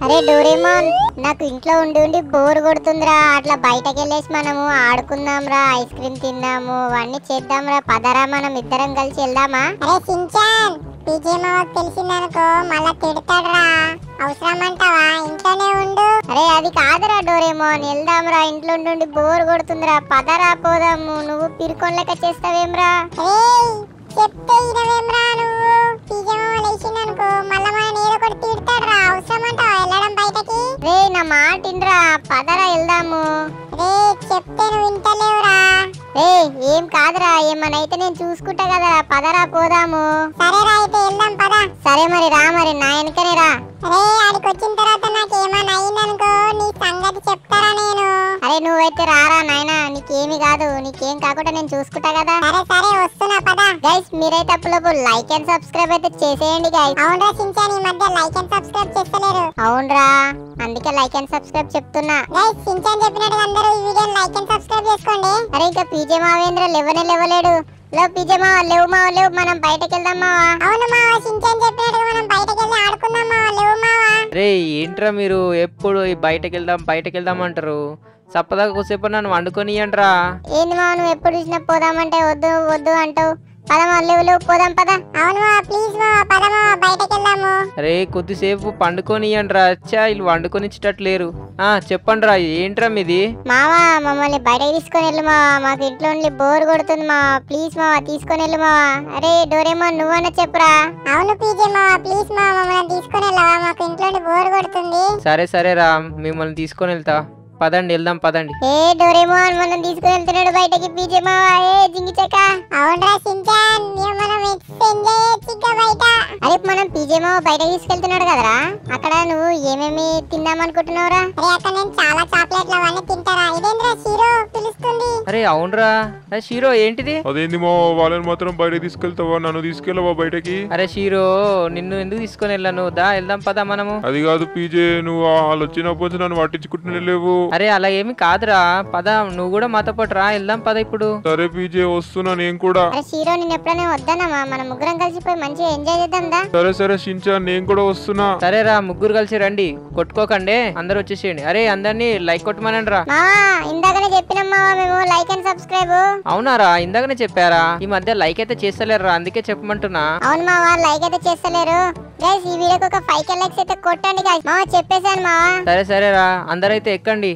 అరే డోరేమాన్ నాకు ఇంట్లో ఉండి ఉండి బోర్ కొడుతుందిరా అట్లా బయటకు వెళ్ళేసి మనము ఆడుకుందాంరా ఐస్ క్రీమ్ తిందాము అవన్నీ చేద్దాంరా పదరా మనం ఇద్దరం కలిసి వెళ్దామా అరే సించాన్ పీజే మామకు తెలిసిందనుకో మళ్ళా తిడతాడురా అవసరమంటావా ఇంట్లోనే ఉండు అరే అది కాదురా డోరేమోన్ వెళ్దాంరా ఇంట్లో ఉండి ఉండి బోర్ కొడుతుందిరా పదరా పోదాము నువ్వు పిరుకోన్ లెక్క చేస్తావేమ్రా రేయ్ చెప్తే ఇనవేమ్రా నువ్వు పీజే మామ లేచిందనుకో మళ్ళా మన ఏదో ఒకటి తిడతాడురా అవసరమంటావా వెళ్ళడం బయటకి రే నా మాట ఇండ్రా పదరా వెళ్దాము రే చెప్తే నువ్వు వింటలేవురా రే ఏం కాదురా ఏమన్నా అయితే నేను చూసుకుంటా కదరా పదరా పోదాము సరేరా అయితే వెళ్దాం పదా సరే మరి రా మరి నా వెనకనే రా అరే ఆడికి వచ్చిన తర్వాత నాకు ఏమైనా అయిందనుకో నీ సంగతి చెప్తారా నేను అరే నువ్వైతే రారా నాయనా నీకేమి కాదు నీకేం కాకుండా నేను చూసుకుంటా కదా సరే సరే వస్తున్నా పదా గైస్ మీరైతే అప్పులోపు లైక్ అండ్ సబ్స్క్రైబ్ అయితే చేసేయండి గైస్ అవునరా సించాన్ ఈ మధ్య లైక్ అండ్ సబ్స్క్రైబ్ చేస్తలేరు అవునరా అందుకే లైక్ అండ్ సబ్స్క్రైబ్ చెప్తున్నా గైస్ సించాన్ చెప్పినట్టుగా అందరూ ఈ వీడియోని లైక్ అండ్ సబ్స్క్రైబ్ చేసుకోండి అరే ఇంకా పీజే మావేంద్ర లేవనే లేవలేడు లో పీజే మావా లేవు మావా లేవు మనం బయటకు వెళ్దాం మావా అవును మావా సించాన్ చెప్పినట్టుగా మనం బయటకు వెళ్ళి ఆడుకుందాం మావా లేవు మావా రే ఏంట్రా మీరు ఎప్పుడు ఈ బయటకు వెళ్దాం బయటకు వెళ్దాం అంటారు సప్పదాకా కొద్దిసేపు నన్ను వండుకొని ఇయ్యండ్రా ఏంది మావా నువ్వు ఎప్పుడు చూసినా పోదామంటే వద్దు వద్దు అంటావు పదమా లేవు లేవు పోదాం పద అవును మావా ప్లీజ్ మావా పద మావా బయటకు వెళ్దాము రే కొద్దిసేపు పండుకొని ఇయ్యండ్రా అచ్చా వీళ్ళు వండుకొని ఇచ్చేటట్లేరు ఆ చెప్పండ్రా ఏంట్రా మీది మావా మమ్మల్ని బయటకు తీసుకొని వెళ్ళు మావా మాకు ఇంట్లో ఉండి బోర్ కొడుతుంది మావా ప్లీజ్ మావా తీసుకొని వెళ్ళు మావా అరే డోరేమోన్ నువ్వన్నా చెప్పురా అవును పీజే మావా ప్లీజ్ మావా మమ్మల్ని తీసుకొని వెళ్ళవా మాకు ఇంట్లో బోర్ కొడుతుంది సరే సరేరా మిమ్మల్ని తీసుకొని వెళ్తా పదండి వెళ్దాం పదండి ఏ డోరేమోన్ మనం తీసుకొని వెళ్తున్నాడు బయటకి పీజే మావా ఏ జింగి చెక్క అవునరా సించాన్ ఇక మనం ఎక్స్ ఎంజాయ్ చేయొచ్చు ఇక బయట అరే మనం పీజే మావ బయటకి తీసుకెళ్తున్నాడు కదరా అక్కడ నువ్వు ఏమేమి తిందామనుకుంటున్నావురా అరే అక్కడ నేను చాలా చాక్లెట్లు అవన్నీ తింటారా ఇదేంద్రా హీరో పిలుస్తుంది అరే అవునరా అరే షీరో ఏంటిది అదేంది మా వాళ్ళని మాత్రం బయటకి తీసుకెళ్తావా నన్ను తీసుకెళ్ళవా బయటకి అరే షీరో నిన్ను ఎందుకు తీసుకొని వెళ్ళాను దా వెళ్దాం పదా మనము అది కాదు పీజే నువ్వు వాళ్ళు వచ్చినప్పటి నుంచి నన్ను పట్టించుకుంటూనే లేవు అరే అలా ఏమి కాదురా పద నువ్వు కూడా మాతో పాటు రా వెళ్దాం పద ఇప్పుడు సరే పీజే వస్తున్నా నేను కూడా అరే షీరో నేను ఎప్పుడైనా వద్దానమ్మా మనం ముగ్గురం కలిసిపోయి మంచిగా ఎంజాయ్ చేద్దాం దా సరే సరే షించా నేను కూడా వస్తున్నా సరేరా ముగ్గురు కలిసి రండి కొట్టుకోకండి అందరు వచ్చేసేయండి అరే అందరినీ లైక్ కొట్టమనండి రా మావా ఇందాకనే చెప్పినాం మావా మేము లైక్ అండ్ సబ్స్క్రైబ్ అవునారా ఇందాకనే చెప్పారా ఈ మధ్య లైక్ అయితే చేస్తలేరురా అందుకే చెప్పమంటున్నా అవును మావా లైక్ అయితే చేస్తలేరు గైస్ ఈ వీడియోకి ఒక ఫైవ్ కే లైక్స్ అయితే కొట్టండి గైస్ మావా చెప్పేశాను మావా సరే సరేరా అందరైతే ఎక్కండి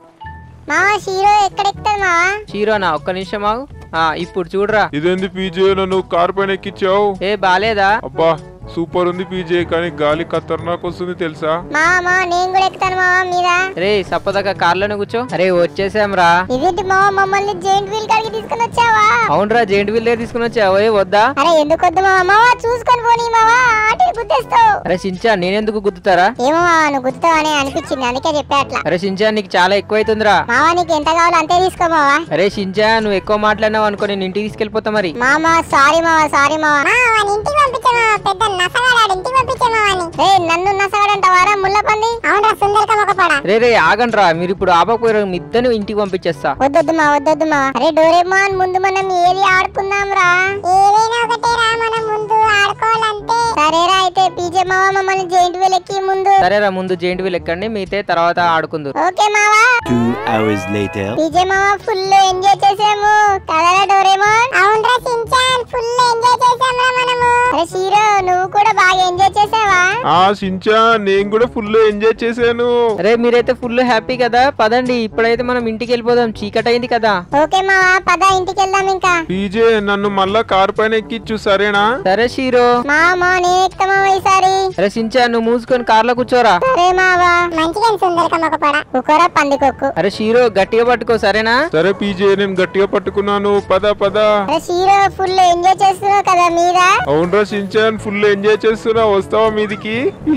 మావా షీరో ఎక్కడ ఎక్కుతుంది మావా షీరోనా ఒక్క నిమిషం ఆగు ఆ ఇప్పుడు చూడరా ఇదేంది పీజే నన్ను కార్ పైన ఎక్కించావు ఏ బాలేదా అబ్బా సూపర్ ఉంది పీజే కానీ గాలి ఖతర్నాక్ వస్తుంది తెలుసా మావా మావా నేను కూడా ఎక్కుతాను మావా మీద రే సప్పదాకా కార్లోనే కూర్చో అరే వచ్చేసాంరా ఇదేంటి మావా మమ్మల్ని జైంట్ వీల్ కాడికి తీసుకొని వచ్చావా అవునరా జెంట్ వీల్ దగ్గర తీసుకుని వచ్చావు ఏ వద్దా అరే ఎందుకు వద్దు మావా మావా చూసుకొని పోనీ మావా ఆటలు గుర్తేస్తావు అరే సించా నేనెందుకు గుద్దుతారా ఏమో మావా నువ్వు గుర్తుతావు అని అనిపించింది అందుకే చెప్పా అట్లా అరే సించా నీకు చాలా ఎక్కువైతుందిరా మావా నీకు ఎంత కావాలో అంతే తీసుకో మావా అరే సించా నువ్వు ఎక్కువ మాట్లాడినావు అనుకో నేను ఇంటికి తీసుకెళ్ళిపోతా మరి మామా సారీ మావా సారీ మావా మావా వాని ఇంటికి పంపించే మావా పెద్ద నసగాడు ఇంటికి పంపించే మావాని రే నన్ను నసగడంటావారా ముళ్ళ పంది అవునరా సుందరకం ఒక పడ రే రే ఆగండ్రా మీరు ఇప్పుడు ఆపకపోయారు మీ ఇద్దరిని ఇంటికి పంపించేస్తా వద్దొద్దు మా వద్దొద్దు మా అరే డోరేమాన్ ముందు మనం ఏది ఆడుకుందాం రా ఏదైనా ఒకటే రా మనం ముందు ఆడుకోవాలంతే సరేరా అయితే పీజే మావా మమ్మల్ని జైంట్ వీల్ ఎక్కి ముందు సరేరా ముందు జెంట్ వీల్ ఎక్కండి మిగతా తర్వాత ఆడుకుందు ఓకే మావా Two hours later. పీజే మావా ఫుల్ ఎంజాయ్ చేసాము కదరా డోరేమాన్ అవునరా సించాన్ ఫుల్ ఎంజాయ్ చేసాంరా మనము అరే షీరో నువ్వు కూడా బాగా ఎంజాయ్ చేసావా ఆ షించా నేను కూడా ఫుల్ ఎంజాయ్ చేశాను అరే మీరైతే ఫుల్ హ్యాపీ కదా పదండి ఇప్పుడైతే మనం ఇంటికి వెళ్ళిపోదాం చీకటి అయింది కదా ఓకే మావా పద ఇంటికి వెళ్దాం ఇంకా పీజే నన్ను మళ్ళా కార్ పైన ఎక్కించు సరేనా సరే షీరో మామా నేను ఎక్కుతా మావా ఈసారి అరే సించా నువ్వు మూసుకొని కార్లో కూర్చోరా సరే మావా మంచిగా సుందరకం ఒక పడ కుక్కరా పందికొక్కు అరే షీరో గట్టిగా పట్టుకో సరేనా సరే పీజే నేను గట్టిగా పట్టుకున్నాను పద పద అరే షీరో ఫుల్ ఎంజాయ్ చేస్తున్నావు కదా మీద అవునరా షించాన్ ఫుల్ ఎంజాయ్ చేస్తున్నా వస్తావా మీదికి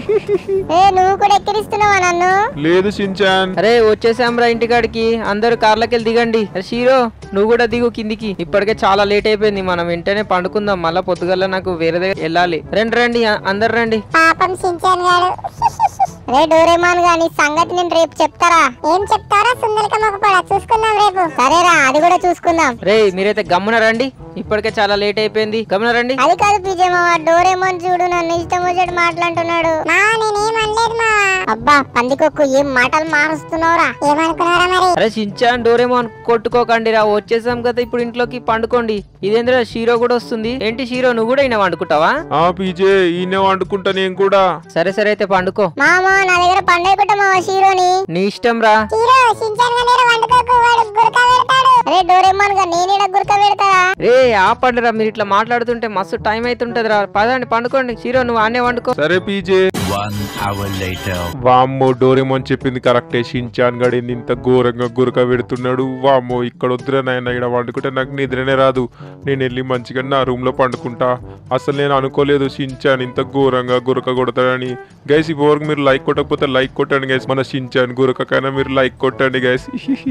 ఏ నువ్వు కూడా ఎక్కిరిస్తున్నావా నన్ను లేదు షించాన్ అరే వచ్చేసాంరా ఇంటికాడికి అందరూ కార్లోకి వెళ్ళి దిగండి అరే షీరో నువ్వు కూడా దిగు కిందికి ఇప్పటికే చాలా లేట్ అయిపోయింది మనం వెంటనే పండుకుందాం మళ్ళా పొద్దుగల్లా నాకు వేరే దగ్గర వెళ్ళాలి రండి రండి అ- అందరు రండి పాపం సించాన్ గాడు రే డోరేమాన్ గాని సంగతి నేను రేపు చెప్తారా ఏం చెప్తారా సుందరకం ఒక పడ చూసుకుందాం రేపు సరేరా అది కూడా చూసుకుందాం రే మీరైతే గమ్మున రండి ఇప్పటికే చాలా లేట్ అయిపోయింది గమ్మున రండి అది కాదు పీజే మావా డోరేమాన్ చూడు నన్ను ఇష్టం వచ్చేట్టు మాట్లాడుతున్నాడు మా నేనేం అనలేదు మా అబ్బా పందికొక్కు ఏం మాటలు మారుస్తున్నావురా ఏమనుకున్నారా మరి అరే సించాన్ డోరేమోన్ కొట్టుకోకండి రా వచ్చేసాం కదా ఇప్పుడు ఇంట్లోకి పండుకోండి ఇదేంద్రా షీరో కూడా వస్తుంది ఏంటి షీరో నువ్వు కూడా అయినా వండుకుంటావా ఆ పీజే ఈయనే వండుకుంటా నేను కూడా సరే సరే అయితే పండుకో మామా నా దగ్గర పండేకుంటా మా షీరోని నీ ఇష్టం రా హీరో షించాన్ గనేర వండుకోకు వాడు గురక పెడతాడు అరే డోరేమాన్ గా నేనేడ గురక పెడతారా రే ఆపండిరా మీరు ఇట్లా మాట్లాడుతుంటే మస్తు టైం అవుతుంటది రా పదండి పండుకోండి షీరో నువ్వు ఆనే వండుకో సరే పీజే One hour later. వామ్మో డోరేమోన్ చెప్పింది కరెక్టే షించాన్ గడింది ఇంత ఘోరంగా గురక పెడుతున్నాడు వామ్మో ఇక్కడ వద్దురా నాయన ఇక్కడ వండుకుంటే నాకు నిద్రనే రాదు నేను వెళ్ళి మంచిగా నా రూమ్ లో పండుకుంటా అసలు నేను అనుకోలేదు షించాన్ ఇంత ఘోరంగా గురక కొడతాడని గైస్ ఇప్పటివరకు మీరు లైక్ కొట్టకపోతే లైక్ కొట్టండి గైస్ మన షించాన్ గురకకైనా మీరు లైక్ కొట్టండి గైస్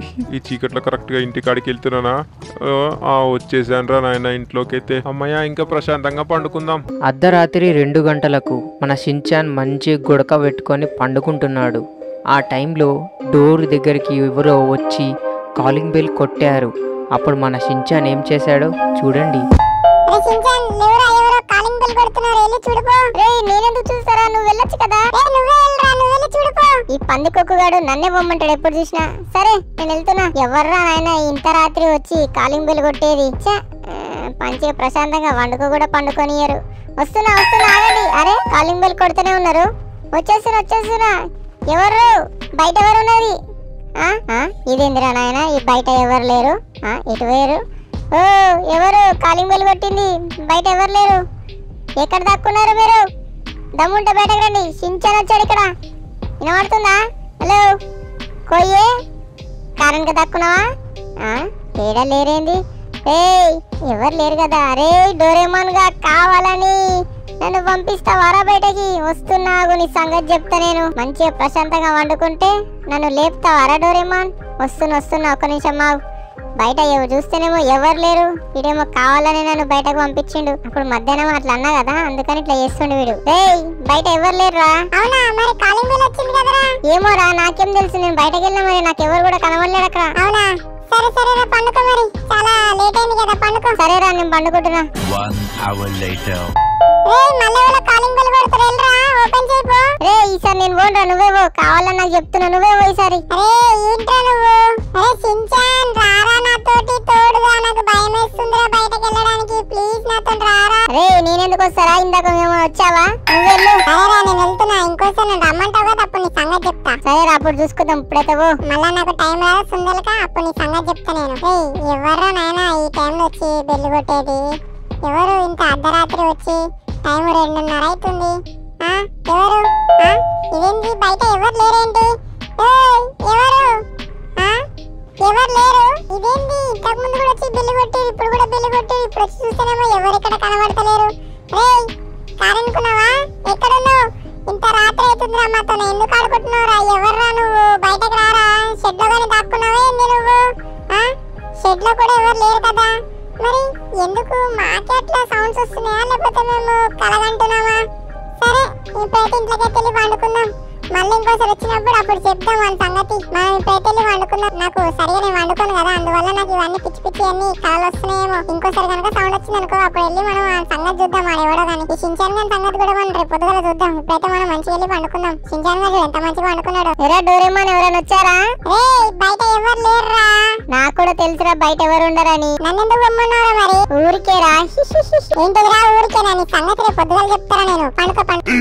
ఈ చీకట్లో కరెక్ట్ గా ఇంటి కాడికి వెళ్తున్నానా ఆ, ఆ వచ్చేసాను రా నాయన ఇంట్లోకి అయితే అమ్మయ్య ఇంకా ప్రశాంతంగా పండుకుందాం అర్ధరాత్రి రెండు గంటలకు మన షించాన్ మంచి గుడక పెట్టుకొని పండుకుంటున్నాడు ఆ టైంలో డోర్ దగ్గరికి ఎవరో వచ్చి కాలింగ్ బెల్ కొట్టారు అప్పుడు మన షించాన్ ఏం చేశాడో చూడండి అరే షించాన్ ఎవరో ఎవరో కాలింగ్ బెల్ కొడుతున్నారు వెళ్ళి చూడుకో రే నేనెందుకు చూస్తారా నువ్వు వెళ్ళొచ్చు కదా ఏ నువ్వే వెళ్ళరా నువ్వు వెళ్ళి చూడుకో ఈ పందికొక్కుగాడు నన్నే పొమ్మంటాడు ఎప్పుడు చూసినా సరే నేను వెళ్తున్నా ఎవర్రా నాయన ఇంత రాత్రి వచ్చి కాలింగ్ బెల్ కొట్టేది ఛ, ఆ, మంచిగా ప్రశాంతంగా వండుకో కూడా పండుకొనియరు వస్తున్నా వస్తున్నా ఆగండి అరే కాలింగ్ బెల్ కొడుతూనే ఉన్నారు వచ్చేస్తున్నా వచ్చేస్తున్నా ఎవరు బయట ఎవరు ఉన్నది ఆ, ఆ, ఇదేందిరా నాయన ఈ బయట ఎవరు లేరు ఆ, ఎటు వేరు ఓ ఎవరు కాలింగ్ బెల్ కొట్టింది బయట ఎవరు లేరు ఎక్కడ దాక్కున్నారు మీరు దమ్ముంటే బయటకు రండి సించాన్ వచ్చాడు ఇక్కడ వినబడుతుందా హలో కొయ్యే కారణంగా దక్కున్నావా ఆ, ఏడ లేరేంది ఏయ్ ఎవరు లేరు కదా అరే డోరేమాన్ గా కావాలని నన్ను పంపిస్తావారా బయటకి వస్తున్నాగు నీ సంగతి చెప్తా నేను మంచిగా ప్రశాంతంగా వండుకుంటే నన్ను లేపుతావారా డోరేమాన్ వస్తున్నా వస్తున్నా ఒక్క నిమిషం మావు బయట ఎవరు చూస్తేనేమో ఎవరు లేరు వీడేమో కావాలని నన్ను బయటకు పంపించిండు అప్పుడు మధ్యాహ్నం అట్లా అన్నా కదా అందుకని ఇట్లా చేస్తుండు వీడు ఏయ్ బయట ఎవరు లేరురా అవునా మరి కాలింగ్ బెల్ వచ్చింది కదరా ఏమోరా నాకేం తెలుసు నేను బయటకు వెళ్ళినా మరి నాకు ఎవరు కూడా కనవలేడు అక్కడ అవునా సరే సరేరా పండుకో మరి చాలా లేట్ అయింది కదా పండుకో సరేరా నేను పండుకుంటున్నా One hour later. రే మళ్ళీ ఎవరో కాలింగ్ బెల్ కొడతారు వెళ్ళరా ఓపెన్ చేయపో రే ఈసారి నేను పోనురా నువ్వే పో కావాలని నాకు చెప్తున్నా నువ్వే పో ఈసారి అరే ఏంట్రా నువ్వు అరే షించాన్ రారా నాతోటి తోడుగా నాకు భయం వేస్తుందిరా బయటకు వెళ్ళడానికి ప్లీజ్ నాతో రారా రే నేనెందుకు వస్తారా ఇందాక మేము వచ్చావా నువ్వు వెళ్ళు సరేరా నేను వెళ్తున్నా ఇంకోసారి నేను రమ్మంటావు కదా అప్పుడు నీ సంగతి చెప్తా సరేరా అప్పుడు చూసుకుందాం ఇప్పుడైతే పో మళ్ళా నాకు టైం రాదు సుందరక అప్పుడు నీ సంగతి చెప్తా నేను ఏయ్ ఎవర్రా నాయనా ఈ టైంలో వచ్చి బెల్లు కొట్టేది ఎవరు ఇంత అర్ధరాత్రి వచ్చి టైం రెండున్నర అవుతుంది ఆ ఎవరు ఆ ఇదేంటి బయట ఎవరు లేరేంటి ఏయ్ ఎవరు ఆ ఎవరు లేరు ఇదేంటి ఇంతకు ముందు కూడా వచ్చి బిల్లు కొట్టేది ఇప్పుడు కూడా బిల్లు కొట్టేది ఇప్పుడు వచ్చి చూస్తేనేమో ఎవరు ఇక్కడ కనబడతలేరు రేయ్ కారనుకున్నావా ఎక్కడున్నావు ఇంత రాత్రి అవుతుందిరా మాతో ఎందుకు ఆడుకుంటున్నావురా ఎవర్రా నువ్వు బయటకు రారా షెడ్ లో కానీ దాక్కున్నావా ఏంది నువ్వు ఆ షెడ్ లో కూడా ఎవరు లేరు కదా మరి ఎందుకు మాకే అట్లా సౌండ్స్ వస్తున్నాయా లేకపోతే మేము కలగంటున్నామా సరే ఇప్పుడైతే ఇంట్లోకి వెళ్ళి వండుకుందాం మళ్ళీ ఇంకోసారి వచ్చినప్పుడు అప్పుడు చెప్దాం వాళ్ళ సంగతి మనం ఇప్పుడైతే వెళ్ళి వండుకుందాం నాకు సరిగా నేను వండుకోను కదా అందువల్ల నాకు ఇవన్నీ పిచ్చి పిచ్చి అన్ని కళలు వస్తున్నాయేమో ఇంకోసారి కనుక సౌండ్ వచ్చింది అనుకో అప్పుడు వెళ్ళి మనం ఆ సంగతి చూద్దాం వాడు ఎవడో కానీ ఈ షించాన్ గారి సంగతి కూడా మనం రేపు పొద్దుగల చూద్దాం ఇప్పుడైతే మనం మంచిగా వెళ్ళి వండుకుందాం షించాన్ గారు ఎంత మంచిగా వండుకున్నాడు ఎరా డోరేమాన్ ఎవరైనా వచ్చారా రే బయట ఎవరు లేరురా నాకు కూడా తెలుసురా బయట ఎవరు ఉండరని నన్నెందుకు పొమ్మన్నారా మరి ఊరికేరా ఏంటిదిరా ఊరికేనా నీ సంగతి రేపు పొద్దుగల చెప్తారా నేను పండుకో పండుకో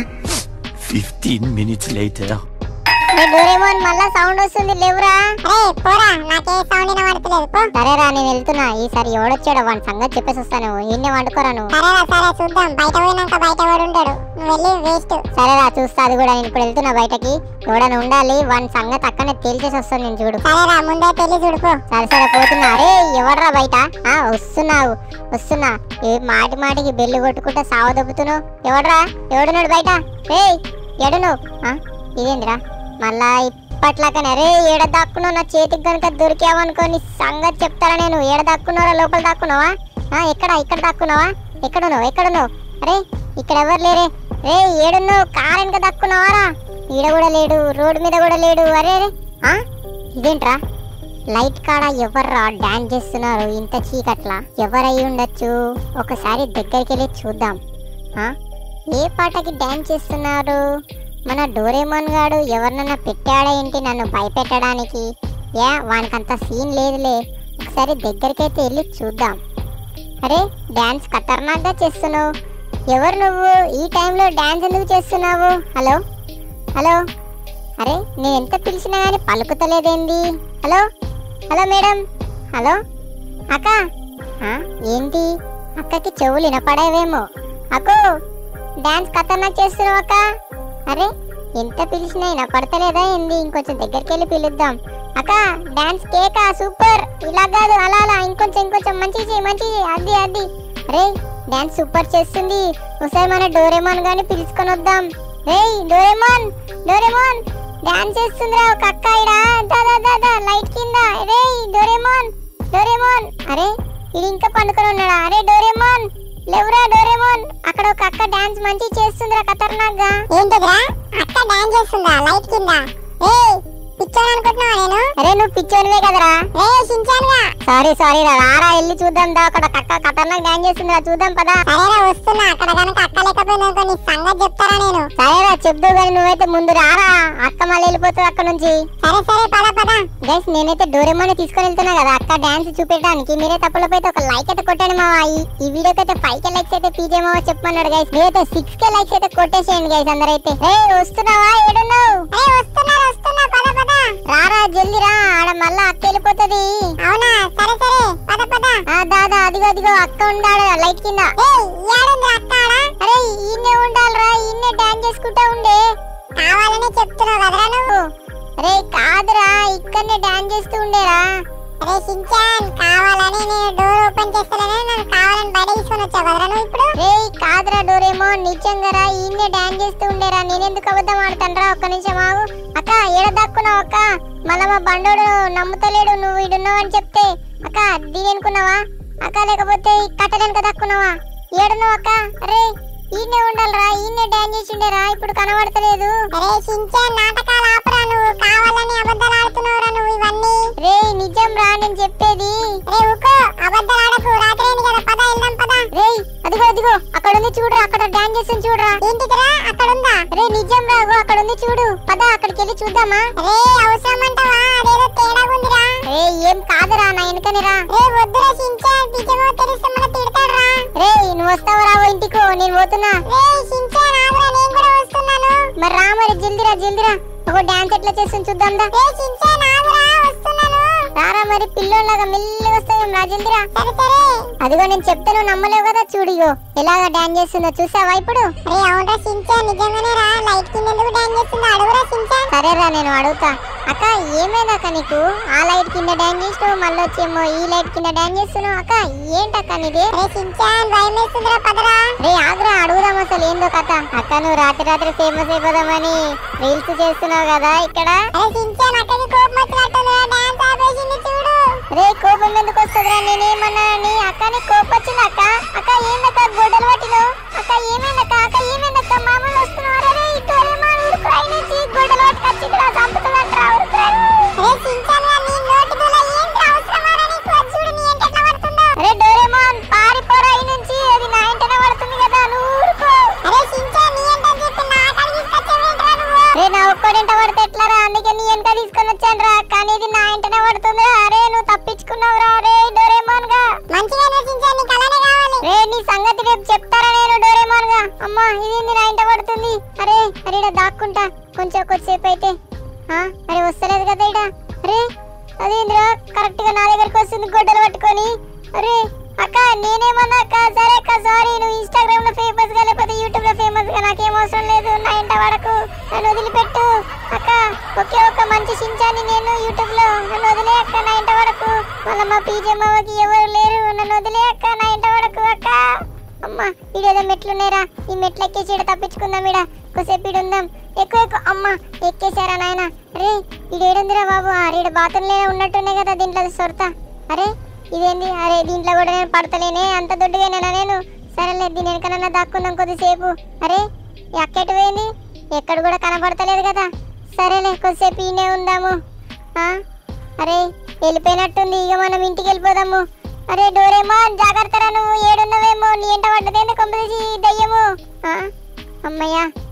15 minutes later. ఏ డోరేమాన్ మళ్ళా సౌండ్ వస్తుంది లేవురా రే పోరా నాకే సౌండ్ వినబడతలేదు పో సరేరా నేను వెళ్తున్నా ఈసారి ఎవడొచ్చాడో వాడి సంగతి చెప్పేసి వస్తాను ఈయన్ని వండుకోరా నువ్వు సరేరా సరే చూద్దాం బయట పోయినాక బయట వాడు ఉంటాడు నువ్వు వెళ్ళి వేస్ట్ సరేరా చూస్తా అది కూడా నేను ఇప్పుడు వెళ్తున్నా బయటకి ఎవడని ఉండాలి వాడి సంగతి అక్కడనే తేల్చేసి వస్తాను నేను చూడు సరేరా ముందే తెలియ చూడుకో సరే సరే పోతున్నా అరే ఎవడ్రా బయట ఆ వస్తున్నావు వస్తున్నా ఏ మాటి మాటికి బెల్లు కొట్టుకుంటా సావ దొబ్బుతున్నావు ఎవడ్రా ఎవడున్నాడు బయట ఏయ్ ఎడును ఆ ఇదేందిరా మళ్ళా ఇప్పట్లాకనే అరే ఏడ దాక్కున్నావు నా చేతికి కనుక దొరికావనుకో నీ సంగతి చెప్తారా నేను ఏడ దాక్కున్నారా లోపల దాక్కున్నావా ఆ ఎక్కడ ఇక్కడ దాక్కున్నావా ఎక్కడున్నావు ఎక్కడున్నావు అరే ఇక్కడ ఎవరు లేరే రే ఏడున్నావు కారు వెనక దాక్కున్నావారా ఈడ కూడా లేడు రోడ్డు మీద కూడా లేడు అరే అరే ఆ ఇదేంట్రా లైట్ కాడ ఎవర్రా డాన్స్ చేస్తున్నారు ఇంత చీకట్ల ఎవరై ఉండొచ్చు ఒకసారి దగ్గరికి వెళ్ళి చూద్దాం ఆ? ఏ పాటకి డాన్స్ చేస్తున్నారు మన డోరేమోన్ గాడు ఎవరినన్నా పెట్టాడా ఏంటి నన్ను భయపెట్టడానికి యా వానికంత సీన్ లేదులే ఒకసారి దగ్గరికైతే వెళ్ళి చూద్దాం అరే డాన్స్ ఖతర్నాక్గా చేస్తున్నావు ఎవరు నువ్వు ఈ టైంలో డాన్స్ ఎందుకు చేస్తున్నావు హలో హలో అరే నేను ఎంత పిలిచినా కానీ పలుకుతలేదేంది హలో హలో మేడం హలో అక్క ఆ, ఏంటి అక్కకి చెవులు వినపడేవేమో అక్కో డాన్స్ ఖతర్నాక్ చేస్తున్నావు అక్క అరే ఎంత పిలిచినా వినపడతలేదా ఏంది ఇంకొంచెం దగ్గరికి వెళ్ళి పిలుద్దాం అక్క డాన్స్ కేక సూపర్ ఇలా కాదు అలా అలా ఇంకొంచెం ఇంకొంచెం మంచి చేయి మంచి చేయి అది అది రే డాన్స్ సూపర్ చేస్తుంది ఒకసారి మన డోరేమాన్ గాని పిలుచుకొని వద్దాం రేయ్ డోరేమాన్ డోరేమాన్ డాన్స్ చేస్తుందిరా ఒక అక్క ఇడా దా దా దా దా లైట్ కింద రేయ్ డోరేమాన్ డోరేమాన్ అరే ఇది ఇంకా పండుకొని ఉన్నాడా అరే డోరేమాన్ లేవురా డోరేమాన్ అక్కడ ఒక అక్క డాన్స్ మంచి చేస్తుందిరా ఖతర్నాక్ గా ఏంటిదిరా అక్క డాన్స్ చేస్తుందా లైట్ కింద ఏ పిచ్చోని అనుకుంటున్నావా నేను అరే నువ్వు పిచ్చోనివే కదరా రే సించానుగా సారీ సారీ రా రారా వెళ్ళి చూద్దాం దా అక్కడ ఒక అక్క ఖతర్నాక్ డాన్స్ చేస్తుందిరా చూద్దాం పదా సరేరా వస్తున్నా అక్కడ కనుక అక్క లేకపోయిందనుకో నీ సంగతి చెప్తారా నేను సరేరా చెప్దు కానీ నువ్వైతే ముందు రారా అక్క మళ్ళీ వెళ్ళిపోతుంది అక్కడ నుంచి సరే సరే పద పద గైస్ నేనైతే డోరేమోని తీసుకొని వెళ్తున్నా కదా అక్క డాన్స్ చూపించడానికి మీరే తప్పులపైతే ఒక లైక్ అయితే కొట్టండి మావా ఈ ఈ వీడియోకి అయితే ఫైవ్ కే లైక్స్ అయితే పీజే మావా చెప్పమన్నాడు గైస్ మీరైతే సిక్స్ కే లైక్స్ అయితే కొట్టేసేయండి గైస్ అందరైతే రే వస్తున్నావా ఏడున్నావు అరే వస్తున్నా వస్తున్నా పద పద రారా జల్ది రా ఆడ మళ్ళా అక్క వెళ్ళిపోతుంది అవునా సరే సరే పద పద ఆ దాదా అదిగో అదిగో అక్క ఉండాడు లైట్ కింద ఏయ్ యాడుంది అక్క ఆడ అరే ఈయనే ఉండాలిరా ఈయనే డాన్స్ చేసుకుంటా ఉండే కావాలని చెప్తున్నావు కదరా నువ్వు అరే కాదురా ఇక్కడనే డాన్స్ చేస్తూ ఉండేరా అరే సించాన్ కావాలని నేను డోర్ ఓపెన్ చేస్తానని నన్ను కావాలని బయట తీసుకొని వచ్చావు కదరా నువ్వు ఇప్పుడు రే కాదురా డోరేమో నిజంగా రా ఈయనే డాన్స్ చేస్తూ ఉండేరా నేనెందుకు అబద్ధం ఆడతానరా ఒక్క నిమిషం ఆగు అక్క ఏడ దాక్కున్నావు అక్క మళ్ళా మా బండోడు నమ్ముతలేడు నువ్వు ఇడున్నావు అని చెప్తే అక్క దీని అనుకున్నావా అక్క లేకపోతే ఈ కట్టడానికి దక్కున్నావా ఏడున్నావు అక్క అరే ఈయనే ఉండాలిరా ఈయనే డాన్స్ చేసి ఉండేరా ఇప్పుడు కనబడతలేదు అరే సించాన్ నాటకాలు ఆపరా నువ్వు కావాలని అబద్ధాలు ఆడుతున్నావురా నువ్వు ఇవన్నీ రే నిజం రా నేను చెప్పేది అరే ఊకో అబద్ధాలు ఆడకు రాత్రి అయింది కదా పద వెళ్దాం పద రేయ్ అదిగో అదిగో అక్కడ ఉంది చూడురా అక్కడ డాన్స్ చేస్తుంది చూడురా ఏంటిదిరా అక్కడ ఉందా రే నిజం రా అగో అక్కడ ఉంది చూడు పద అక్కడికి వెళ్ళి చూద్దామా అరే అవసరం అంటావా అదేదో తేడాగుందిరా రే ఏం కాదురా నా వెనకనే రా రే వద్దురా సించాన్ నిజమో తెలిస్తే మన తిడతాడురా రే నువ్వు వస్తావు రావో ఇంటికి నేను పోతున్నా రే సించాన్ ఆగురా నేను కూడా వస్తున్నాను మరి రా మరి జల్దిరా జల్దిరా ఒక డాన్స్ ఎట్లా చేస్తుంది చూద్దాం దా రే సించాన్ ఆగురా వస్తున్నాను రారా మరి పిల్లోళ్ళగా మెల్లిగా వస్తావేం రా జల్దిరా సరే సరే అదిగో నేను చెప్తే నువ్వు నమ్మలేవు కదా చూడు ఇగో ఎలాగ డాన్స్ చేస్తుందో చూసావా ఇప్పుడు అరే అవునరా సించాన్ నిజంగానే రా లైట్ కింద ఎందుకు డాన్స్ చేస్తుందో అడుగురా సించాన్ సరేరా నేను అడుగుతా అక్క ఏమైందక్క నీకు ఆ లైట్ కింద డాన్స్ చేసినావు మళ్ళీ వచ్చేమో ఈ లైట్ కింద డాన్స్ చేస్తున్నావు అక్క ఏంటక్క నీది అరే సించాన్ భయం వేస్తుందిరా పదరా రే ఆగ్రా అడుగుదాం అసలు ఏందో కథ అక్క నువ్వు రాత్రి రాత్రి ఫేమస్ అయిపోదామని రీల్స్ చేస్తున్నావు కదా ఇక్కడ అరే సించాన్ అక్కడికి కోపం వచ్చినట్టుందిరా డాన్స్ ఆపేసింది చూడు రే కోపం ఎందుకు వస్తుందిరా నేనేమన్నానని అక్క నీకు కోపం వచ్చింది అక్క అక్క ఏందక్క గొడ్డలు పట్టినావు అక్క ఏమైందక్క అక్క ఏమైందక్క మామూలు వస్తున్నారా రే ఇటోరేమో ఊరుకురా నుంచి గొడ్డలు పట్టుకొచ్చిందిరా చంపుతుందంటరా ఊరుకురా అరే సించాన్ గా నీ నోటి దూల ఏంటి అవసరమారా నీకు అది చూడు నీ ఎంట ఎట్లా పడుతుందో అరే డోరేమాన్ పారిపోరా ఈ నుంచి అది నా ఇంటనే పడుతుంది కదా నువ్వు ఊరుకో అరే సించాన్ నీ ఎంట అని చెప్పి నా కాడికి తీసుకొచ్చావేంట్రా నువ్వు రే నా ఒక్కడింట పడితే ఎట్లారా అందుకే నీ వెనక తీసుకొని వచ్చాను రా కానీ ఇది నా ఇంటనే పడుతుందిరా అరే నువ్వు తప్పించుకున్నావురా రే డోరేమాన్ గా మంచిగా సించాన్ నీకు అలానే కావాలి రే నీ సంగతి రేపు చెప్తారా నేను డోరేమాన్ గా అమ్మా ఇది నా ఇంట పడుతుంది అరే అరే ఈడ దాక్కుంటా కొంచెం కొద్దిసేపు అయితే ఆ, అరే వస్తలేదు కదా ఇడ అరే అదేంద్రా కరెక్ట్ గా నా దగ్గరికి వస్తుంది గొడ్డలు పట్టుకొని అరే అక్క నేనేమన్నా అక్క సరే అక్క సారీ నువ్వు ఇన్స్టాగ్రామ్ లో ఫేమస్ గా లేకపోతే యూట్యూబ్ లో ఫేమస్ గా నాకేం అవసరం లేదు నా ఇంట వాడకు నన్ను వదిలిపెట్టు అక్క ఒకే ఒక మంచి షించాని నేను యూట్యూబ్ లో నన్ను వదిలే అక్క నా ఇంట వరకు మళ్ళీ మా పీజే మావకి ఎవరు లేరు నన్ను వదిలే అక్క నా ఇంట వరకు అక్క అమ్మ ఈడేదో మెట్లున్నాయిరా ఈ మెట్లు ఎక్కేసి ఈడ తప్పించుకుందాం ఈడ కొద్దిసేపు ఈడ ఉందాం ఎక్కువ ఎక్కువ అమ్మ ఎక్కేసారా నాయన అరే ఈడేడుందిరా బాబు అరే బాత్రూంలో ఉన్నట్టున్నాయి కదా దీంట్లో సొరత అరే ఇదేంది అరే దీంట్లో కూడా నేను పడతలేనే అంత దొడ్డుగానేనా నేను సరేలే దీని వెనకనన్నా దాక్కుందాం కొద్దిసేపు అరే ఈ అక్క ఎటు పోయింది ఎక్కడ కూడా కనపడతలేదు కదా సరేలే కొద్దిసేపు ఈయనే ఉందాము ఆ? అరే వెళ్ళిపోయినట్టుంది ఇక మనం ఇంటికి వెళ్ళిపోదాము అరే డోరేమాన్ జాగ్రత్తరా నువ్వు ఏడున్నవేమో నీ ఎంట పడ్డదేంది కొంపదీసి దయ్యము ఆ? అమ్మయ్యా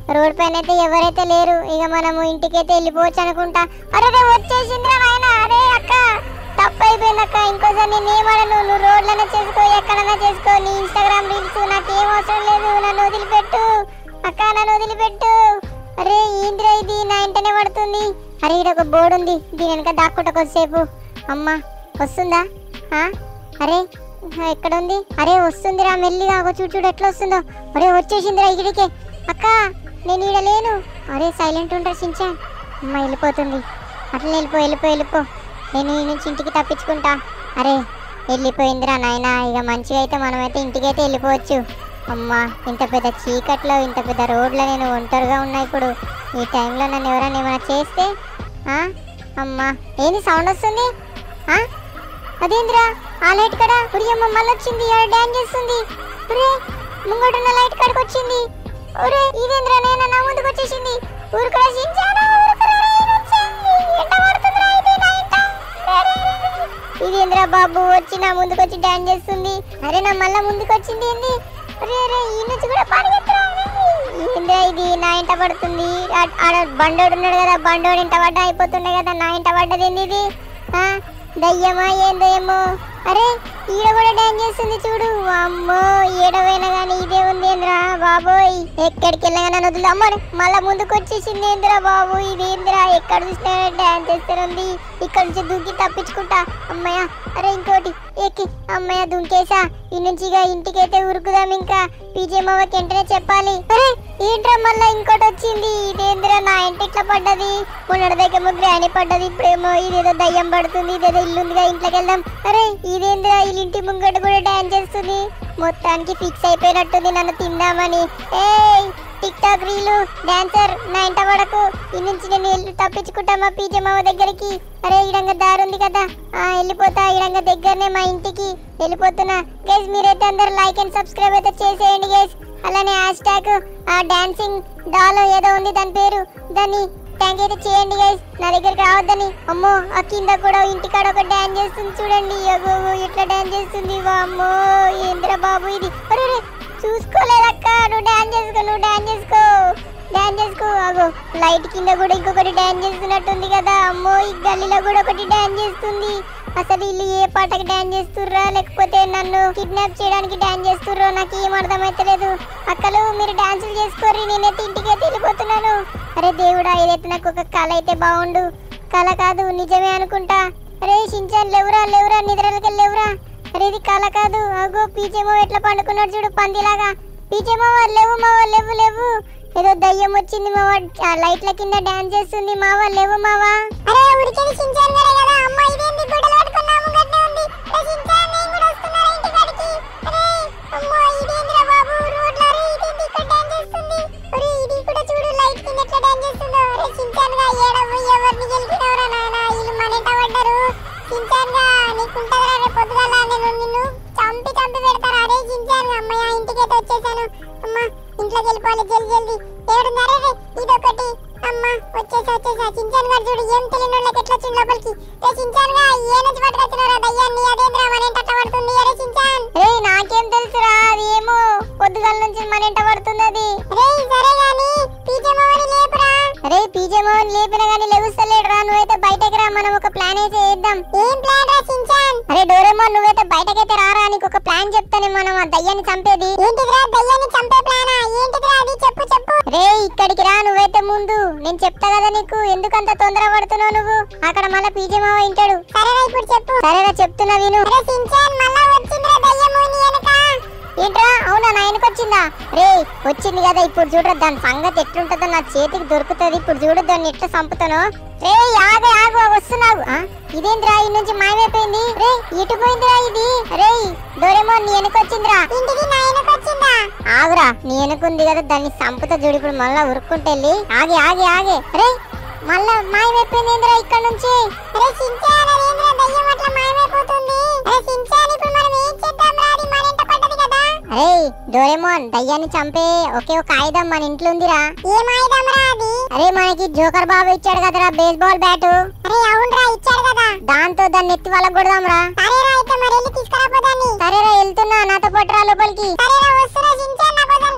రోడ్ పైన అయితే ఎవరైతే లేరు ఇక మనము ఇంటికైతే వెళ్ళిపోవచ్చు అనుకుంటా అరే రే వచ్చేసింది నాయన అరే అక్క తప్పు అయిపోయింది అక్క ఇంకోసారి నేను ఏమడను నువ్వు రోడ్లనే చేసుకో ఎక్కడైనా చేసుకో నీ ఇన్స్టాగ్రామ్ రీల్స్ నాకేం అవసరం లేదు నన్ను వదిలిపెట్టు అక్క నన్ను వదిలిపెట్టు అరే ఏంద్రా ఇది నా ఇంటనే పడుతుంది అరే ఇక్కడ ఒక బోర్డు ఉంది దీని వెనక దాక్కుంటా కొద్దిసేపు అమ్మా వస్తుందా ఆ? అరే ఎక్కడ ఉంది అరే వస్తుందిరా మెల్లిగా ఆగో చూడు చూడు ఎట్లా వస్తుందో అరే వచ్చేసిందిరా ఇక్కడికే అక్క నేను ఈడ లేను అరే సైలెంట్ ఉంటారు సించా అమ్మ వెళ్ళిపోతుంది అట్లా వెళ్ళిపో వెళ్ళిపో వెళ్ళిపో నేను ఈ నుంచి ఇంటికి తప్పించుకుంటా అరే వెళ్ళిపోయిందిరా నాయనా ఇక మంచిగా అయితే మనమైతే ఇంటికైతే వెళ్ళిపోవచ్చు అమ్మా ఇంత పెద్ద చీకట్లో ఇంత పెద్ద రోడ్లో నేను ఒంటరిగా ఉన్నా ఇప్పుడు ఈ టైంలో నన్ను ఎవరైనా ఏమైనా చేస్తే ఆ? అమ్మా ఏంది సౌండ్ వస్తుంది ఆ? అదేంద్రా ఆ లైట్ కడ ఉరియమ్మ మళ్ళీ వచ్చింది ఆడ డాన్స్ చేస్తుంది ఒరే ముంగడున్న లైట్ కాడికి వచ్చింది ఒరే ఇదేంద్రా నేను నా ముందుకు వచ్చేసింది ఊరుకురా సించానా ఊరుకురా రైలు వచ్చింది ఎండ పడుతుందిరా ఇది నా ఇంట రే, రే, రే, రే. ఇదేంద్రా బాబు వచ్చి నా ముందుకు వచ్చి డాన్స్ చేస్తుంది అరే నా మళ్ళా ముందుకు వచ్చింది ఏంది అరే అరే ఈ నుంచి కూడా పరిగెత్తురా రే. ఏంద్రా ఇది నా ఇంట పడుతుంది ఆ- ఆడ బండోడు ఉన్నాడు కదా బండోడు ఇంట పడ్డ అయిపోతుండే కదా నా ఇంట పడ్డది ఏంది ఇది ఆ? దయ్యమా ఏందో ఏమో అరే ఈడ కూడా డాన్స్ చేస్తుంది చూడు అమ్మో ఏడవైనా కానీ ఇదే ఉంది ఏంద్రా బాబోయ్ ఎక్కడికి వెళ్ళగా నన్ను వదిలే అమ్మ మళ్ళా ముందుకు వచ్చేసింది ఏంద్రా బాబు ఇదేంద్రా ఎక్కడ చూసినా డాన్స్ చేస్తుంది ఇక్కడ నుంచి దూకి తప్పించుకుంటా అమ్మయ్య అరే ఇంకోటి ఎక్కి అమ్మయ్య దుంకేసా ఈ నుంచి ఇక ఇంటికైతే ఉరుకుదాం ఇంకా పీజే మావకి వెంటనే చెప్పాలి అరే ఏంట్రా మళ్ళా ఇంకోటి వచ్చింది ఇదేంద్రా నా ఇంటి ఇట్లా పడ్డది మొన్నటి దగ్గర గ్రాని పడ్డది ఇప్పుడేమో ఇదేదో దయ్యం పడుతుంది ఇదేదో ఇల్లు ఉందిగా ఇంట్లోకి వెళ్దాం అరే ఇదేంద్రా వీళ్ళ ఇంటి ముంగట కూడా డాన్స్ చేస్తుంది మొత్తానికి ఫిక్స్ అయిపోయినట్టుంది నన్ను తిందామని ఏయ్ టిక్ టాక్ రీలు డాన్సర్ నా ఇంట పడకు ఈ నుంచి నేను వెళ్ళి తప్పించుకుంటా మా పీజే మామ దగ్గరికి అరే ఈడంగా దారి ఉంది కదా ఆ వెళ్ళిపోతా ఈడంగా దగ్గరనే మా ఇంటికి వెళ్ళిపోతున్నా గైస్ మీరైతే అందరు లైక్ అండ్ సబ్స్క్రైబ్ అయితే చేసేయండి గైస్ అలానే హ్యాష్ ట్యాగ్ ఆ డాన్సింగ్ డాల్ ఏదో ఉంది దాని పేరు దాన్ని ట్యాంక్ అయితే చేయండి గైస్ నా దగ్గరికి రావద్దని అమ్మో ఆ కింద కూడా ఇంటికాడ ఒక డాన్స్ చేస్తుంది చూడండి అగో అగో ఇట్లా డాన్స్ చేస్తుంది అమ్మో ఏంద్రా బాబు ఇది అరే అరే, చూసుకోలేదక్క నువ్వు డాన్స్ చేసుకో నువ్వు డాన్స్ చేసుకో డాన్స్ చేసుకో అగో లైట్ కింద కూడా ఇంకొకటి డాన్స్ చేస్తున్నట్టుంది కదా అమ్మో ఈ గల్లీలో కూడా ఒకటి డాన్స్ చేస్తుంది అసలు వీళ్ళు ఏ పాటకి డాన్స్ చేస్తుర్రా లేకపోతే నన్ను కిడ్నాప్ చేయడానికి డాన్స్ చేస్తుర్రో నాకు ఏం అర్థమైతలేదు అక్కలు మీరు డాన్సులు చేసుకోర్రి నేనైతే ఇంటికైతే వెళ్ళిపోతున్నాను అరే దేవుడా ఏదైతే నాకు ఒక కళ అయితే బాగుండు కళ కాదు నిజమే అనుకుంటా అరే షించాన్ లేవురా లేవురా నిద్రలకి లేవురా అరే ఇది కళ కాదు అగో పీచేమో ఎట్లా పండుకున్నాడు చూడు పందిలాగా పీచేమో లేవు మావా లేవు లేవు ఏదో దయ్యం వచ్చింది మావా ఆ లైట్ల కింద డాన్స్ చేస్తుంది మావా లేవు మావా అరే ఉడికేది సించాన్ గారే కదా అమ్మ ఇదేంది గుడ్డలు పట్టుకున్నాము గట్టే ఉంది రే సించాన్ నేను కూడా వస్తున్నారా ఇంటి కాడికి అరే అమ్మ ఇదేందిరా బాబు రోడ్ల రే ఇదేంది ఇక్కడ డాన్స్ చేస్తుంది అరే ఇది కూడా చూడు లైట్ కింద ఎట్లా డాన్స్ చేస్తుందో అరే సించాన్ గా ఏడవు ఎవరిని గెలికినవరా నాయనా వీళ్ళు మన ఇంట పడ్డారు సించాన్ గా నీకుంటదరా రేపు పొద్దుగాల నేను నిన్ను చంపి చంపి పెడతారా అరే సించాన్ అమ్మయ్య ఇంటికైతే వచ్చేసాను అమ్మ ఇంట్లోకి వెళ్ళిపోవాలి జల్ది జల్ది ఏడున్నారే రే ఇదొకటి అమ్మ వచ్చేసా వచ్చేసా చించాన్ గారు చూడు ఏం తెలియని వాళ్ళకి ఎట్లా వచ్చింది లోపలికి రే చించాన్ గా ఏ నుంచి పట్టుకొచ్చినారా దయ్యాన్ని అదేంద్రా మన ఇంట అట్లా పడుతుంది అరే చించాన్ రే నాకేం తెలుసురా అది ఏమో పొద్దుగాల నుంచి మన ఇంట పడుతుంది అది రే సరే గాని పీజే మామని లేపురా అరే పీజే మోహన్ లేపిన గానీ లెగుస్తలేడు రా నువ్వైతే బయటకి రా మనం ఒక ప్లాన్ అయితే వేద్దాం ఏం ప్లాన్ రా చించాన్ అరే డోరేమోన్ నువ్వైతే బయటకైతే రారా నీకు ఒక ప్లాన్ చెప్తానే మనం ఆ దయ్యాన్ని చంపేది ఏంటిదిరా దయ్యాన్ని చంపే ప్లానా ఏంటిదిరా అది చెప్పు చెప్పు రే ఇక్కడికి రా నువ్వైతే ముందు నేను చెప్తా కదా నీకు ఎందుకంత తొందర పడుతున్నావు నువ్వు అక్కడ మళ్ళీ పీజే మావ వింటాడు సరేరా ఇప్పుడు చెప్పు సరేరా చెప్తున్నా విను అరే చించాన్ మళ్ళా వచ్చిందిరా దయ్యము నీ వెనక ఏంట్రా అవునా నా వెనకొచ్చిందా రే వచ్చింది కదా ఇప్పుడు చూడరా దాని సంగతి ఎట్లుంటుందో నా చేతికి దొరుకుతుంది ఇప్పుడు చూడు దాన్ని ఎట్లా చంపుతాను రే ఆగే ఆగు వస్తున్నావు ఆ, ఇదేంద్రా ఈ నుంచి మాయమైపోయింది రే ఇటు పోయిందిరా ఇది రే డోరేమో నీ వెనకొచ్చిందిరా ఇంటికి నా వెనక వచ్చిందా ఆగురా నీ వెనుకుంది కదా దాన్ని చంపుతా చూడు ఇప్పుడు మళ్ళా ఉరుక్కుంటే వెళ్ళి ఆగి ఆగి ఆగే రే మళ్ళా మాయమైపోయింది ఏంద్రా ఇక్కడ నుంచి అరే చించాన్ అదేంద్రా దయ్యం అట్లా మాయమైపోతుంది అరే చించాన్ ఇప్పుడు మనం ఏం చేద్దాం రా అది మన ఇంట పడ్డది కదా అరే డోరేమోన్ దయ్యాన్ని చంపే ఒకే ఒక ఆయుధం మన ఇంట్లో ఉందిరా ఏం ఆయుధం రా అది అరే మనకి జోకర్ బాబు ఇచ్చాడు కదరా బేస్బాల్ బ్యాటు అరే అవునరా ఇచ్చాడు కదా దాంతో దాన్ని ఎత్తి వాళ్ళకి కొడదాంరా సరేరా అయితే మరి వెళ్ళి తీసుకురా పోదాన్ని సరేరా వెళ్తున్నా నాతో పాటు రా లోపలికి సరేరా వస్తున్నా చించాన్ నా కోసం రావరా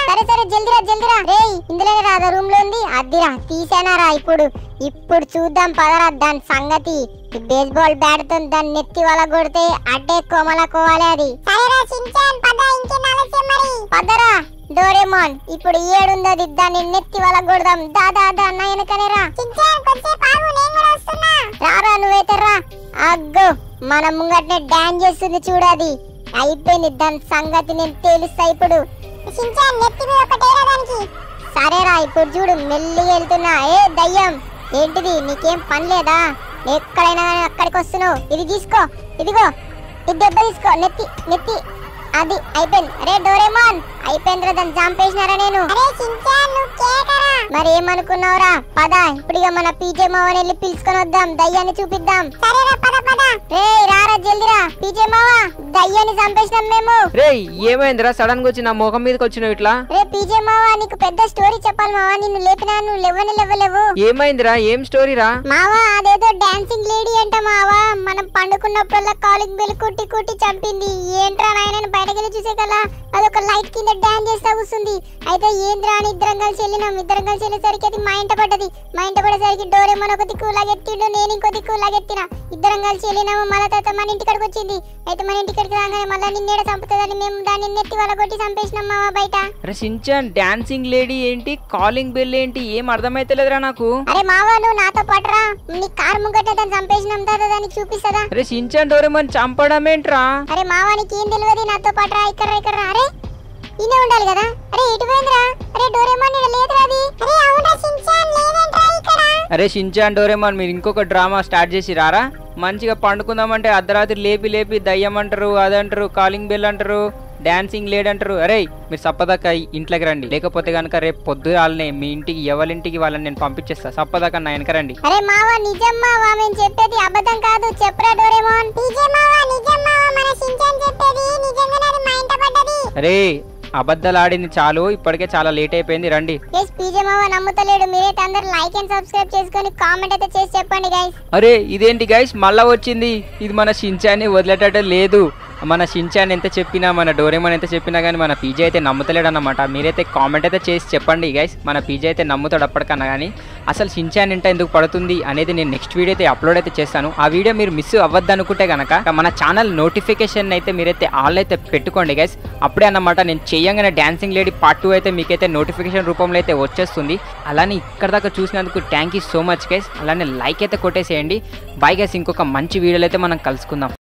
సరే సరే జల్దిరా జల్దిరా రేయ్ ఇందులోనే రాదా రూమ్ లో ఉంది అద్దిరా తీసానారా ఇప్పుడు ఇప్పుడు చూద్దాం పదరా దాని సంగతి ఈ బేస్బాల్ బ్యాట్ తో దాన్ని నెత్తి వల కొడితే అడ్డే కోమల కోవాలి అది సరేరా షించాన్ పద ఇంకేం ఆలస్యం మరి పదరా డోరేమోన్ ఇప్పుడు ఏడుందో అది దాన్ని నెత్తి వల కొడదాం దాదా దా నా వెనకనేరా షించాన్ కొంచెంసేపు ఆగు నేను కూడా వస్తున్నా రారా నువ్వైతే రా అగ్గో మన ముంగట్నే డాన్స్ చేస్తుంది చూడది అయిపోయింది దాని సంగతి నేను తేలుస్తా ఇప్పుడు షించాన్ నెత్తి మీద ఒకటేరా దానికి సరేరా ఇప్పుడు చూడు మెల్లిగా వెళ్తున్నా ఏ దయ్యం ఏంటిది నీకేం పని లేదా ఎక్కడైనా కానీ అక్కడికి వస్తున్నావు ఇది తీసుకో ఇదిగో ఇది దెబ్బ తీసుకో నెత్తి నెత్తి అది అయిపోయింది అరే డోరేమాన్ అయిపోయిందిరా దాన్ని చంపేసినారా నేను అరే షించాన్ నువ్వు కేకరా మరి ఏమనుకున్నావురా పద ఇప్పుడు ఇక మన పీజే మావని వెళ్ళి పిలుచుకొని వద్దాం దయ్యాన్ని చూపిద్దాం సరేరా పద పద రే రారా జల్దిరా పీజే మావా దయ్యాన్ని చంపేసినాం మేము రే ఏమైందిరా సడన్ గా వచ్చి నా ముఖం మీదకి వచ్చినావు ఇట్లా రే పీజే మావా నీకు పెద్ద స్టోరీ చెప్పాలి మావా నిన్ను లేపినా నువ్వు లేవని లేవలేవు ఏమైందిరా ఏం స్టోరీరా మావా అదేదో డాన్సింగ్ లేడీ అంట మావా మనం పండుకున్నప్పుడల్లా కాలింగ్ బెల్ కుట్టి కుట్టి చంపింది ఏంట్రా నాయన బయటకు వెళ్ళి చూసే కదా అదొక లైట్ కింద డాన్స్ చేస్తా కూర్చుంది అయితే ఏంద్రా అని ఇద్దరం కలిసి వెళ్ళినాం ఇద్దరం కలిసి వెళ్ళేసరికి అది మా ఇంట పడ్డది మా ఇంట పడేసరికి డోరేమోన్ ఒక దిక్కు లాగెత్తిండు నేను ఇంకో దిక్కు లాగెత్తిన ఇద్దరం కలిసి వెళ్ళినాము మళ్ళీ తర్వాత మన ఇంటికాడికి వచ్చింది అయితే మన ఇంటికాడికి రాగానే మళ్ళీ నిన్నేడ చంపుతుందని మేము దాన్ని నెత్తి వల్ల కొట్టి చంపేసినాం మావా బయట అరే సించాన్ డాన్సింగ్ లేడీ ఏంటి కాలింగ్ బెల్ ఏంటి ఏం అర్థమైతలేదురా నాకు అరే మావా నువ్వు నాతో పట్టరా నీ కారు ముంగట దాన్ని చంపేసినాం దాదా దానికి చూపిస్తుందా అరే సించాన్ డోరేమన్ చంపడం ఏంట్రా అరే మావానికి ఏం తెలియదు నాతో పాటు రా ఇక్కడ రా, ఇక్కడ రా. అరే ఈయనే ఉండాలి కదా అరే ఇటు పోయిందిరా అరే డోరేమాన్ ఈడ లేదురా అది అరే అవునా షించాన్ లేదేంట్రా ఇక్కడ అరే షించాన్ డోరేమాన్ మీరు ఇంకొక డ్రామా స్టార్ట్ చేసి రారా మంచిగా పండుకుందామంటే అర్ధరాత్రి లేపి లేపి దయ్యం అంటారు అదంటారు కాలింగ్ బెల్ అంటారు డాన్సింగ్ లేడ్ అంటారు అరే మీరు సప్పదాకా ఇంట్లోకి రండి లేకపోతే కనుక రేపు పొద్దురాలనే మీ ఇంటికి ఎవరింటికి వాళ్ళని నేను పంపించేస్తా సప్పదాకా నా వెనక రండి అరే మావా నిజం మావా మేము చెప్పేది అబద్ధం కాదు చెప్పరా డోరేమాన్ నిజం మావా నిజం మావా మన షించాన్ చెప్పేది నిజంగానే అది మా ఇంట పడ్డది అరే అబద్ధాలు ఆడింది చాలు ఇప్పటికే చాలా లేట్ అయిపోయింది రండి గైస్ పీజే మావా నమ్ముతలేడు మీరైతే అందరు లైక్ అండ్ సబ్స్క్రైబ్ చేసుకొని కామెంట్ అయితే చేసి చెప్పండి గైస్ అరే ఇదేంటి గైస్ మళ్ళా వచ్చింది ఇది మన షించాన్ని వదిలేటట్టు లేదు మన షించాన్ ఎంత చెప్పినా మన డోరేమన్ ఎంత చెప్పినా కానీ మన పీజే అయితే నమ్ముతలేడు అన్నమాట మీరైతే కామెంట్ అయితే చేసి చెప్పండి గైస్ మన పీజే అయితే నమ్ముతాడు అప్పటికన్నా కానీ అసలు షించాన్ ఇంట ఎందుకు పడుతుంది అనేది నేను నెక్స్ట్ వీడియో అయితే అప్లోడ్ అయితే చేస్తాను ఆ వీడియో మీరు మిస్ అవ్వద్దు అనుకుంటే కనుక మన ఛానల్ నోటిఫికేషన్ అయితే మీరైతే ఆల్ అయితే పెట్టుకోండి గైస్ అప్పుడే అన్నమాట నేను చేయగానే డాన్సింగ్ లేడీ పార్ట్ టూ అయితే మీకైతే నోటిఫికేషన్ రూపంలో అయితే వచ్చేస్తుంది అలానే ఇక్కడ దాకా చూసినందుకు thank you so much guys అలానే లైక్ అయితే కొట్టేసేయండి బాయ్ గైస్ ఇంకొక మంచి వీడియోలో అయితే మనం కలుసుకుందాం